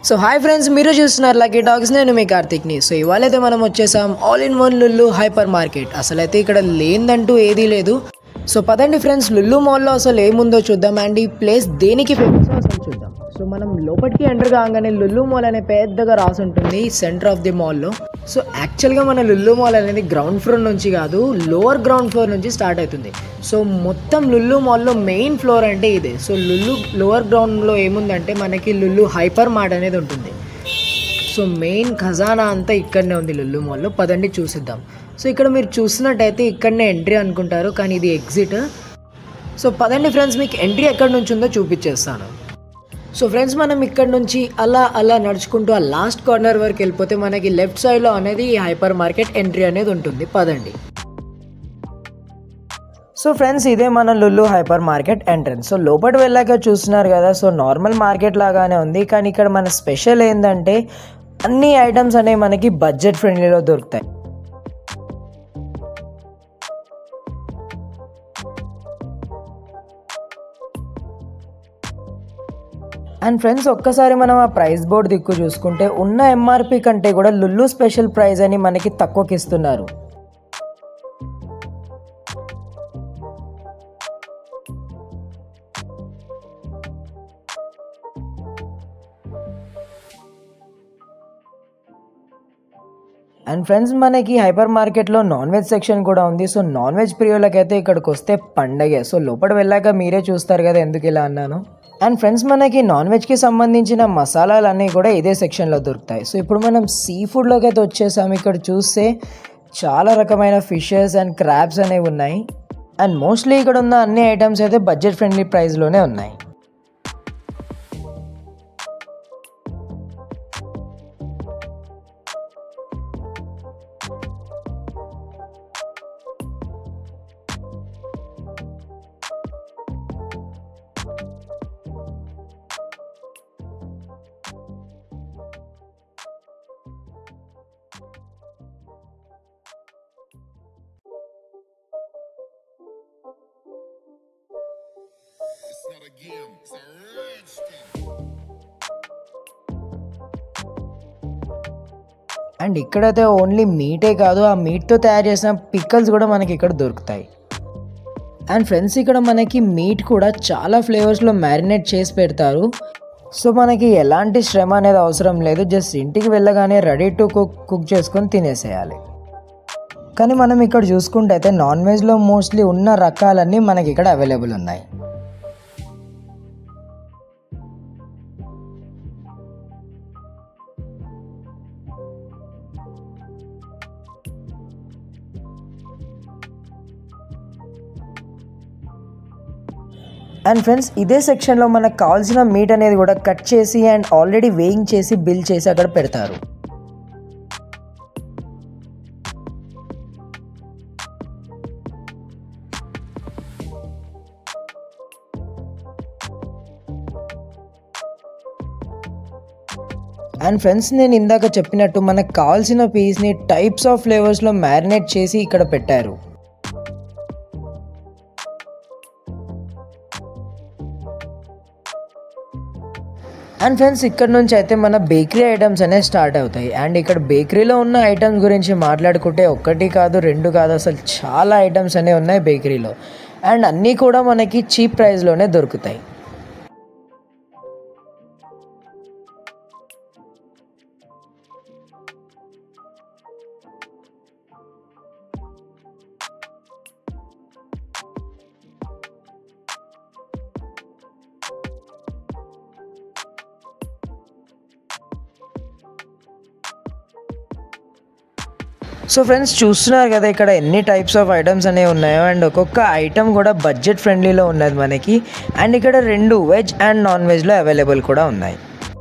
So hi friends మీరు చూస్తున్నారు lucky talks నేను మీ కార్తిక్ని సో ఇవాళ అయితే మనం వచ్చేసాం all in one Lulu hypermarket అసలైతే ఇక్కడ లేదంటూ ఏదీ లేదు సో పదండి ఫ్రెండ్స్ లుల్లు మాల్లో అసలు ఏముందో చూద్దాం అండ్ ఈ ప్లేస్ దేనికి ఫేమస్ అసలు చూద్దాం సో మనం లోపలికి ఎంటర్ కాగానే లుల్లు మాల్ అనే పెద్దగా రాసి ఉంటుంది సెంటర్ ఆఫ్ ది మాల్లో సో యాక్చువల్గా మన లుల్లు మాల్ అనేది గ్రౌండ్ ఫ్లోర్ నుంచి కాదు లోవర్ గ్రౌండ్ ఫ్లోర్ నుంచి స్టార్ట్ అవుతుంది సో మొత్తం లుల్లు మాల్లో మెయిన్ ఫ్లోర్ అంటే ఇదే సో లుల్లు లోవర్ గ్రౌండ్లో ఏముందంటే మనకి లుల్లు హైపర్ మార్ట్ అనేది ఉంటుంది సో మెయిన్ ఖజానా అంతా ఇక్కడనే ఉంది లుల్లు మాల్లో పదండి చూసిద్దాం సో ఇక్కడ మీరు చూసినట్టయితే ఇక్కడనే ఎంట్రీ అనుకుంటారు కానీ ఇది ఎగ్జిట్ సో పదండి ఫ్రెండ్స్ మీకు ఎంట్రీ ఎక్కడి నుంచి ఉందో చూపించేస్తాను సో ఫ్రెండ్స్ మనం ఇక్కడ నుంచి అలా అలా నడుచుకుంటూ ఆ లాస్ట్ కార్నర్ వరకు వెళ్ళిపోతే మనకి లెఫ్ట్ సైడ్లో అనేది ఈ హైపర్ మార్కెట్ ఎంట్రీ అనేది ఉంటుంది పదండి సో ఫ్రెండ్స్ ఇదే మన Lulu hypermarket entrance so లోపల వెళ్ళాక చూస్తున్నారు కదా సో నార్మల్ మార్కెట్ లాగానే ఉంది కానీ ఇక్కడ మన స్పెషల్ ఏంటంటే అన్ని ఐటమ్స్ అనేవి మనకి బడ్జెట్ ఫ్రెండ్లీలో దొరుకుతాయి అండ్ ఫ్రెండ్స్ ఒక్కసారి మనం ఆ ప్రైస్ బోర్డ్ దిక్కు చూసుకుంటే ఉన్న ఎంఆర్పి కంటే కూడా లుల్లు స్పెషల్ ప్రైస్ అని మనకి తక్కువకి ఇస్తున్నారు అండ్ ఫ్రెండ్స్ మనకి హైపర్ మార్కెట్లో నాన్ వెజ్ సెక్షన్ కూడా ఉంది సో నాన్ వెజ్ ప్రియులకైతే ఇక్కడికి వస్తే పండగే సో లోపల వెళ్ళాక మీరే చూస్తారు కదా ఎందుకు ఇలా అన్నాను అండ్ ఫ్రెండ్స్ మనకి నాన్ వెజ్కి సంబంధించిన మసాలాలు అన్నీ కూడా ఇదే సెక్షన్లో దొరుకుతాయి సో ఇప్పుడు మనం సీ ఫుడ్లోకి అయితే వచ్చేసాము ఇక్కడ చూస్తే చాలా రకమైన ఫిషెస్ అండ్ క్రాబ్స్ అనేవి ఉన్నాయి అండ్ మోస్ట్లీ ఇక్కడ ఉన్న అన్ని ఐటమ్స్ అయితే బడ్జెట్ ఫ్రెండ్లీ ప్రైస్లోనే ఉన్నాయి It's not a game, it's a rich thing. And ఇక్కడైతే ఓన్లీ మీటే కాదు ఆ మీట్తో తయారు చేసిన పిక్కల్స్ కూడా మనకి ఇక్కడ దొరుకుతాయి అండ్ ఫ్రెండ్స్ ఇక్కడ మనకి మీట్ కూడా చాలా ఫ్లేవర్స్లో మ్యారినేట్ చేసి పెడతారు సో మనకి ఎలాంటి శ్రమ అనేది అవసరం లేదు జస్ట్ ఇంటికి వెళ్ళగానే రెడీ టు కుక్ కుక్ చేసుకొని తినేసేయాలి కానీ మనం ఇక్కడ చూసుకుంటే అయితే నాన్ వెజ్లో మోస్ట్లీ ఉన్న రకాలన్నీ మనకి ఇక్కడ అవైలబుల్ ఉన్నాయి అండ్ ఫ్రెండ్స్ ఇదే సెక్షన్లో మనకు కావాల్సిన మీట్ అనేది కూడా కట్ చేసి అండ్ ఆల్రెడీ వేయింగ్ చేసి బిల్ చేసి అక్కడ పెడతారు అండ్ ఫ్రెండ్స్ నేను ఇందాక చెప్పినట్టు మనకు కావాల్సిన పీస్ని టైప్స్ ఆఫ్ ఫ్లేవర్స్లో మ్యారినేట్ చేసి ఇక్కడ పెట్టారు అండ్ ఫ్రెండ్స్ ఇక్కడ నుంచి అయితే మన బేకరీ ఐటమ్స్ అనేవి స్టార్ట్ అవుతాయి అండ్ ఇక్కడ బేకరీలో ఉన్న ఐటమ్స్ గురించి మాట్లాడుకుంటే ఒక్కటి కాదు రెండు కాదు అసలు చాలా ఐటమ్స్ అనేవి ఉన్నాయి బేకరీలో అండ్ అన్నీ కూడా మనకి చీప్ ప్రైస్లోనే దొరుకుతాయి సో ఫ్రెండ్స్ చూస్తున్నారు కదా ఇక్కడ ఎన్ని టైప్స్ ఆఫ్ ఐటమ్స్ అనేవి ఉన్నాయో అండ్ ఒక్కొక్క ఐటమ్ కూడా బడ్జెట్ ఫ్రెండ్లీలో ఉన్నది మనకి అండ్ ఇక్కడ రెండు వెజ్ అండ్ నాన్ వెజ్లో అవైలబుల్ కూడా ఉన్నాయి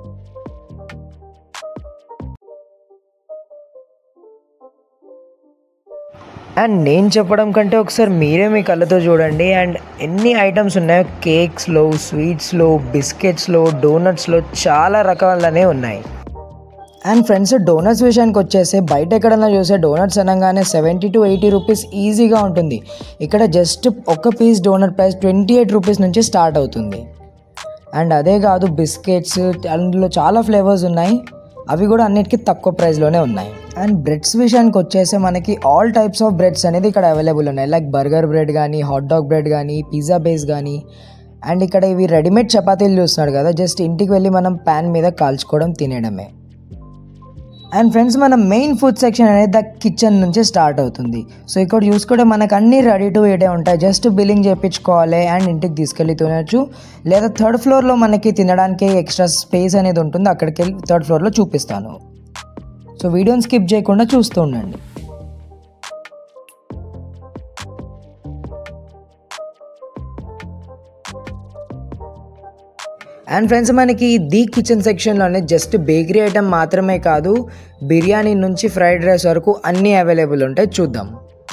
అండ్ నేను చెప్పడం కంటే ఒకసారి మీరే మీ కళ్ళతో చూడండి అండ్ ఎన్ని ఐటమ్స్ ఉన్నాయో కేక్స్లో స్వీట్స్లో బిస్కెట్స్లో డోనట్స్లో చాలా రకాలనే ఉన్నాయి అండ్ ఫ్రెండ్స్ డోనట్స్ విషయానికి వచ్చేసి బయట ఎక్కడైనా చూసే డోనట్స్ అనగానే సెవెంటీ టు ఎయిటీ రూపీస్ ఈజీగా ఉంటుంది ఇక్కడ జస్ట్ ఒక piece doughnut price twenty eight rupees నుంచి స్టార్ట్ అవుతుంది అండ్ అదే కాదు బిస్కెట్స్ అందులో చాలా ఫ్లేవర్స్ ఉన్నాయి అవి కూడా అన్నిటికీ తక్కువ ప్రైస్లోనే ఉన్నాయి అండ్ బ్రెడ్స్ విషయానికి వచ్చేసి మనకి ఆల్ టైప్స్ ఆఫ్ బ్రెడ్స్ అనేది ఇక్కడ అవైలబుల్ ఉన్నాయి లైక్ బర్గర్ బ్రెడ్ కానీ హాట్ డాగ్ బ్రెడ్ కానీ పిజ్జా బేస్ కానీ అండ్ ఇక్కడ ఇవి రెడీమేడ్ చపాతీలు చూస్తున్నాడు కదా జస్ట్ ఇంటికి వెళ్ళి మనం ప్యాన్ మీద కాల్చుకోవడం తినేయడమే అండ్ ఫ్రెండ్స్ మన మెయిన్ ఫుడ్ సెక్షన్ అనేది ద కిచెన్ నుంచి స్టార్ట్ అవుతుంది సో ఇక్కడ చూసుకుంటే మనకు అన్ని రెడీ టు ఈటే ఉంటాయి జస్ట్ బిల్లింగ్ చేయించుకోవాలి అండ్ ఇంటికి తీసుకెళ్ళి తినచ్చు లేదా థర్డ్ ఫ్లోర్లో మనకి తినడానికి ఎక్స్ట్రా స్పేస్ అనేది ఉంటుంది అక్కడికి వెళ్ళి థర్డ్ ఫ్లోర్లో చూపిస్తాను సో వీడియోని స్కిప్ చేయకుండా చూస్తూ ఉండండి అండ్ ఫ్రెండ్స్ మనకి ది కిచెన్ సెక్షన్లోనే జస్ట్ బేకరీ ఐటమ్ మాత్రమే కాదు బిర్యానీ నుంచి ఫ్రైడ్ రైస్ వరకు అన్నీ అవైలబుల్ ఉంటాయి చూద్దాం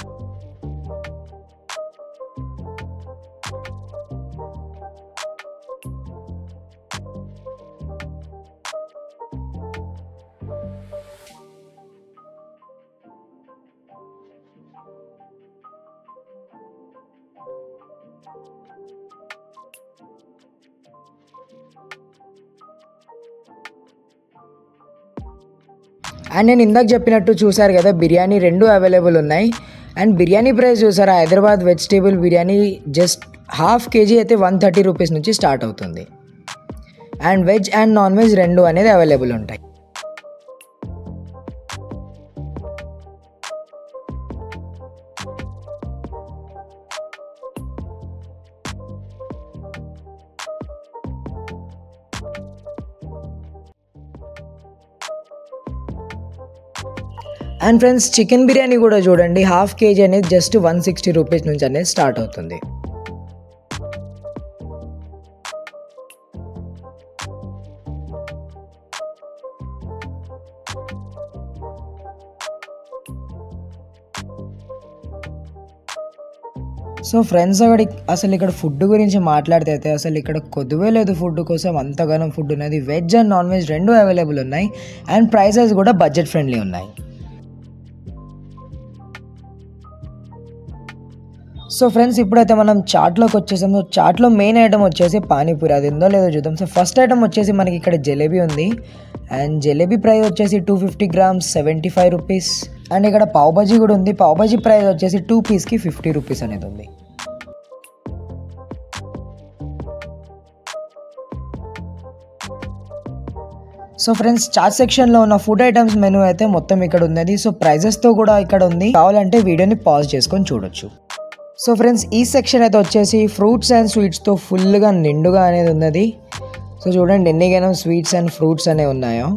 అండ్ నేను ఇందాక చెప్పినట్టు చూసారు కదా బిర్యానీ రెండు అవైలబుల్ ఉన్నాయి అండ్ బిర్యానీ ప్రైస్ చూసారా Hyderabad vegetable biryani just half KG అయితే వన్ థర్టీ రూపీస్ నుంచి స్టార్ట్ అవుతుంది and veg and non veg రెండు అనేది అవైలబుల్ ఉంటాయి అండ్ ఫ్రెండ్స్ చికెన్ బిర్యానీ కూడా చూడండి హాఫ్ కేజీ అనేది జస్ట్ వన్ సిక్స్టీ రూపీస్ నుంచి అనేది స్టార్ట్ అవుతుంది సో ఫ్రెండ్స్ అక్కడ అసలు ఇక్కడ ఫుడ్ గురించి మాట్లాడితే అయితే అసలు ఇక్కడ కొద్దువే లేదు ఫుడ్ కోసం అంతగానం ఫుడ్ ఉన్నది వెజ్ అండ్ నాన్ వెజ్ రెండు అవైలబుల్ ఉన్నాయి అండ్ ప్రైసెస్ కూడా బడ్జెట్ ఫ్రెండ్లీ ఉన్నాయి సో ఫ్రెండ్స్ ఇప్పుడైతే మనం చాట్లోకి వచ్చేసాం సో చాట్లో మెయిన్ ఐటమ్ వచ్చేసి పానీపూరి అది ఉందో లేదో చూద్దాం సో ఫస్ట్ ఐటమ్ వచ్చేసి మనకి ఇక్కడ జలేబీ ఉంది అండ్ జలేబీ ప్రైస్ వచ్చేసి two fifty grams seventy five rupees and ఇక్కడ పావుబజీ కూడా ఉంది పావుబజీ ప్రైస్ వచ్చేసి టూ పీస్కి ఫిఫ్టీ రూపీస్ అనేది ఉంది సో ఫ్రెండ్స్ చాట్ సెక్షన్లో ఉన్న ఫుడ్ ఐటమ్స్ మెనూ అయితే మొత్తం ఇక్కడ ఉన్నది సో ప్రైజెస్తో కూడా ఇక్కడ ఉంది కావాలంటే వీడియోని పాజ్ చేసుకొని చూడొచ్చు సో ఫ్రెండ్స్ ఈ సెక్షన్ అయితే వచ్చేసి ఫ్రూట్స్ అండ్ స్వీట్స్తో ఫుల్గా నిండుగా అనేది ఉన్నది సో చూడండి ఎన్నిగైనా స్వీట్స్ అండ్ ఫ్రూట్స్ అనేవి ఉన్నాయో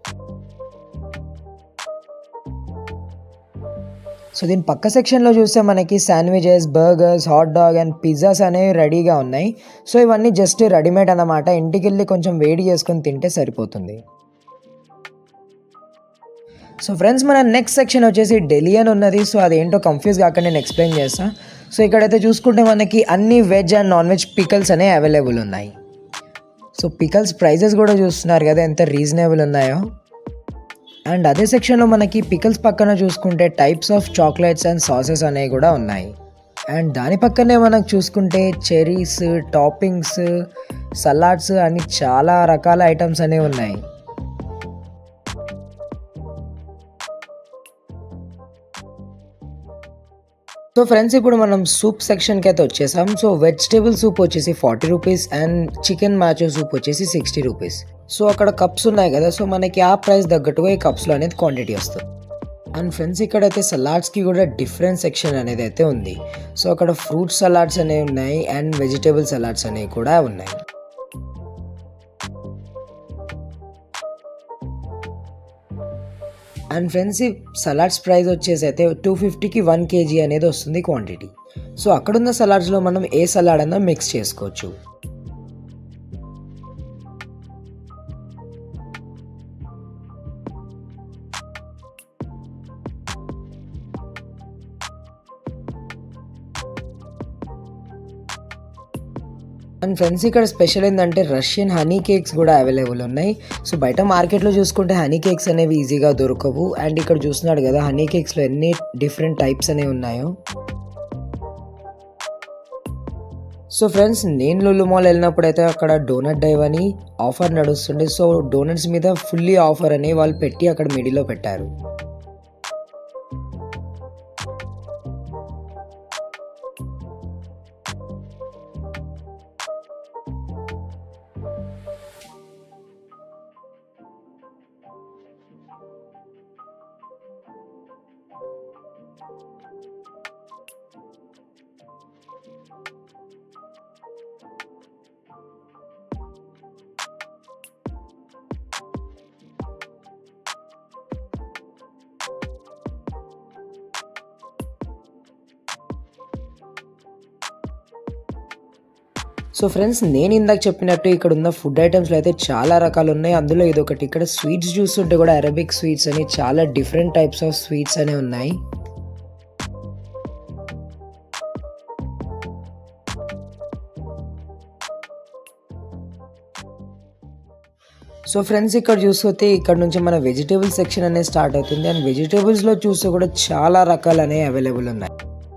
సో దీని పక్క సెక్షన్లో చూస్తే మనకి sandwiches burgers hot dog and pizzas అనేవి రెడీగా ఉన్నాయి సో ఇవన్నీ జస్ట్ రెడీమేడ్ అన్నమాట ఇంటికి వెళ్ళి కొంచెం వేడి చేసుకొని తింటే సరిపోతుంది సో ఫ్రెండ్స్ మన నెక్స్ట్ సెక్షన్ వచ్చేసి ఢిల్లీ అని ఉన్నది సో అదేంటో కన్ఫ్యూజ్ కాక నేను ఎక్స్ప్లెయిన్ చేస్తా సో ఇక్కడైతే చూసుకుంటే మనకి అన్ని veg and non veg pickles అనేవి అవైలబుల్ ఉన్నాయి సో పికల్స్ ప్రైజెస్ కూడా చూస్తున్నారు కదా ఎంత రీజనబుల్ ఉన్నాయో అండ్ అదే సెక్షన్లో మనకి పికల్స్ పక్కన చూసుకుంటే types of chocolates and sauces అనేవి కూడా ఉన్నాయి అండ్ దాని పక్కనే మనకు చూసుకుంటే చెరీస్ టాపింగ్స్ సలాడ్స్ అని చాలా రకాల ఐటమ్స్ అనేవి ఉన్నాయి సో ఫ్రెండ్స్ ఇప్పుడు మనం సూప్ సెక్షన్కి అయితే వచ్చేసాం సో వెజిటేబుల్ సూప్ వచ్చేసి forty rupees and chicken manchow soup వచ్చేసి సిక్స్టీ రూపీస్ సో అక్కడ కప్స్ ఉన్నాయి కదా సో మనకి ఆ ప్రైస్ తగ్గట్టుగా ఈ కప్స్లో అనేది క్వాంటిటీ వస్తుంది అండ్ ఫ్రెండ్స్ ఇక్కడైతే సలాడ్స్కి కూడా డిఫరెంట్ సెక్షన్ అనేది అయితే ఉంది సో అక్కడ ఫ్రూట్ సలాడ్స్ అనేవి ఉన్నాయి అండ్ వెజిటేబుల్ సలాడ్స్ అనేవి కూడా ఉన్నాయి అండ్ ఫ్రెండ్స్ ఈ సలాడ్స్ ప్రైస్ వచ్చేసి అయితే టూ ఫిఫ్టీకి వన్ కేజీ అనేది వస్తుంది క్వాంటిటీ సో అక్కడున్న సలాడ్స్లో మనం ఏ సలాడ్ అన్నా మిక్స్ చేసుకోవచ్చు అండ్ ఫ్రెండ్స్ ఇక్కడ స్పెషల్ ఏంటంటే రష్యన్ హనీ కేక్స్ కూడా అవైలబుల్ ఉన్నాయి సో బయట మార్కెట్లో చూసుకుంటే హనీ కేక్స్ అనేవి ఈజీగా దొరకవు అండ్ ఇక్కడ చూస్తున్నాడు కదా హనీ కేక్స్లో ఎన్ని డిఫరెంట్ టైప్స్ అనేవి ఉన్నాయో సో ఫ్రెండ్స్ నేను లులు మాల్ వెళ్ళినప్పుడు అయితే అక్కడ డోనట్ డైవ్ అని ఆఫర్ నడుస్తుండే సో డోనట్స్ మీద ఫుల్లీ ఆఫర్ అని వాళ్ళు పెట్టి అక్కడ మిడిలో పెట్టారు సో ఫ్రెండ్స్ నేను ఇందాక చెప్పినట్టు ఇక్కడ ఉన్న ఫుడ్ ఐటమ్స్లో అయితే చాలా రకాలు ఉన్నాయి అందులో ఇది ఒకటి ఇక్కడ స్వీట్స్ చూస్తుంటే కూడా అరబిక్ స్వీట్స్ అని చాలా డిఫరెంట్ టైప్స్ ఆఫ్ స్వీట్స్ అనే ఉన్నాయి సో ఫ్రెండ్స్ ఇక్కడ చూస్తే ఇక్కడ నుంచి మన వెజిటేబుల్ సెక్షన్ అనేది స్టార్ట్ అవుతుంది అండ్ వెజిటేబుల్స్లో చూస్తే కూడా చాలా రకాలు అనేవి అవైలబుల్ ఉన్నాయి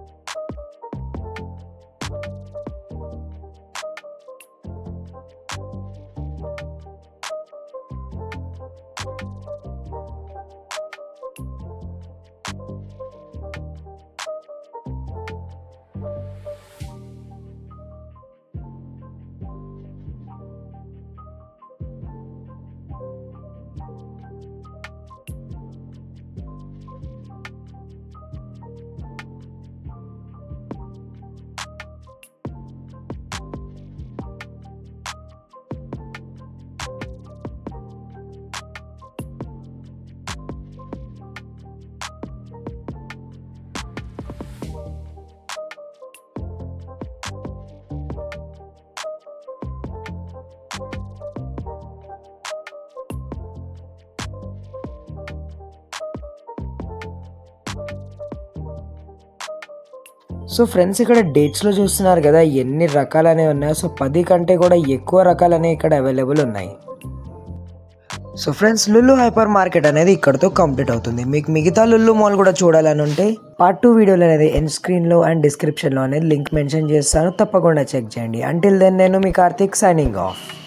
సో ఫ్రెండ్స్ ఇక్కడ డేట్స్లో చూస్తున్నారు కదా ఎన్ని రకాలనే ఉన్నాయో సో పది కంటే కూడా ఎక్కువ రకాలనే ఇక్కడ అవైలబుల్ ఉన్నాయి so friends Lulu hypermarket అనేది ఇక్కడతో కంప్లీట్ అవుతుంది మీకు మిగతా లుల్లు మాల్ కూడా చూడాలని ఉంటే పార్ట్ టూ వీడియోలు అనేది ఎండ్ స్క్రీన్లో అండ్ డిస్క్రిప్షన్లో అనేది లింక్ మెన్షన్ చేస్తాను తప్పకుండా చెక్ చేయండి అంటిల్ దెన్ నేను మీ కార్తిక్ సైనింగ్ ఆఫ్